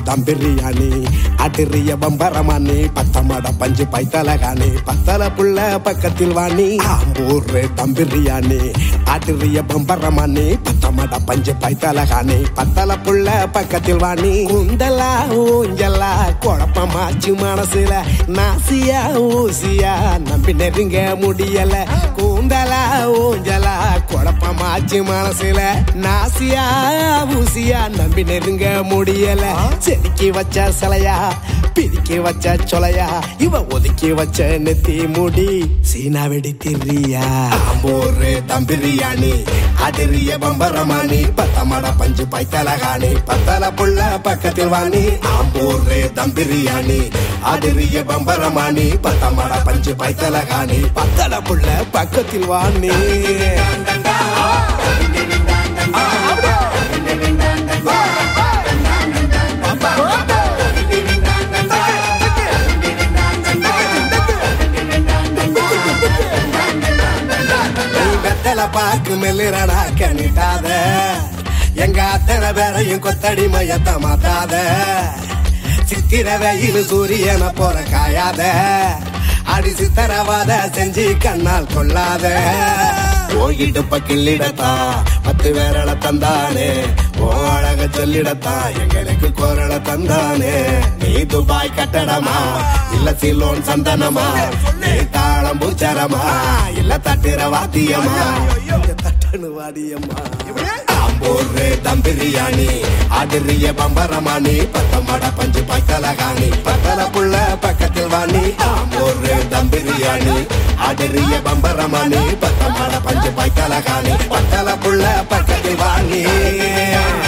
தம் பிரியாணி அடிரிய பம்பரமானி பத்தமட பஞ்சு பைத்தல காணி பத்தல புள்ள பக்கத்தில் வாணி ஆம்பூர் தம் பிரியாணி அடிரிய பம்பரமானி பத்தமட பஞ்சு பைத்தல காணி பத்தல புள்ள பக்கத்தில் வாணி குந்தலா ஊஞ்சலா குழப்பமாச்சு மனசுல நாசியா ஊசியா நம்பி நெருங்க முடியல கூந்தலா ஊஞ்சலா குழப்பமாச்சு மனசுல நாசியா ஊசியா நம்பி நெருங்க முடியல செதுக்கி வச்ச சிலையா பிரிக்கி வச்ச சொலையா இவ ஒதுக்கி வச்ச நெத்தி முடி சீனா வெடி திரியா ஆம்பூரு தம் பிரியாணி அதிரிய பம்பரமானி பத்தமட பஞ்சு பைத்தலகாணி பத்தல புள்ள பக்கத்தில் வாணி ஆம்பூரு தம் பிரியாணி அதிரிய பம்பரமானி பத்தமட பஞ்சு பைத்தலகாணி பத்தல புள்ள பக்கத்தில் வாணி நீ வெத்தல பாக்கு மெல்லுறடா கணிட்டாத எங்க அத்தனை பேரையும் கொத்தடி மையத்த மாத்தாத சித்திர வெயில் சூரியனை போற காயாத அடி சித்தரவாத செஞ்சு கண்ணால் கொள்ளாத போயிட்டு பக்கிள்ளிடத்தா பத்து வேரள தந்தானே ஓ அழக சொல்லிடத்தா எங்களுக்கு குரல தந்தானே நீ துபாய் கட்டடமா இல்ல சிலோன் சந்தனமா நீ தாளம் பூச்சரமா இல்ல தட்டுற வாத்தியமா தட்டனு வாடியம்மா ஆம்பூரு தம் பிரியாணி அதிரிய பம்பரமானி பத்தமட பஞ்சு பத்தலகாணி பத்தல புள்ள பக்கத்தில் வாணி ஆம்பூரு தம் பிரியாணி அதிரிய பம்பரமானி பத்தமட பஞ்சு பத்தலகாணி பத்தல புள்ள பக்கத்தில் வாணி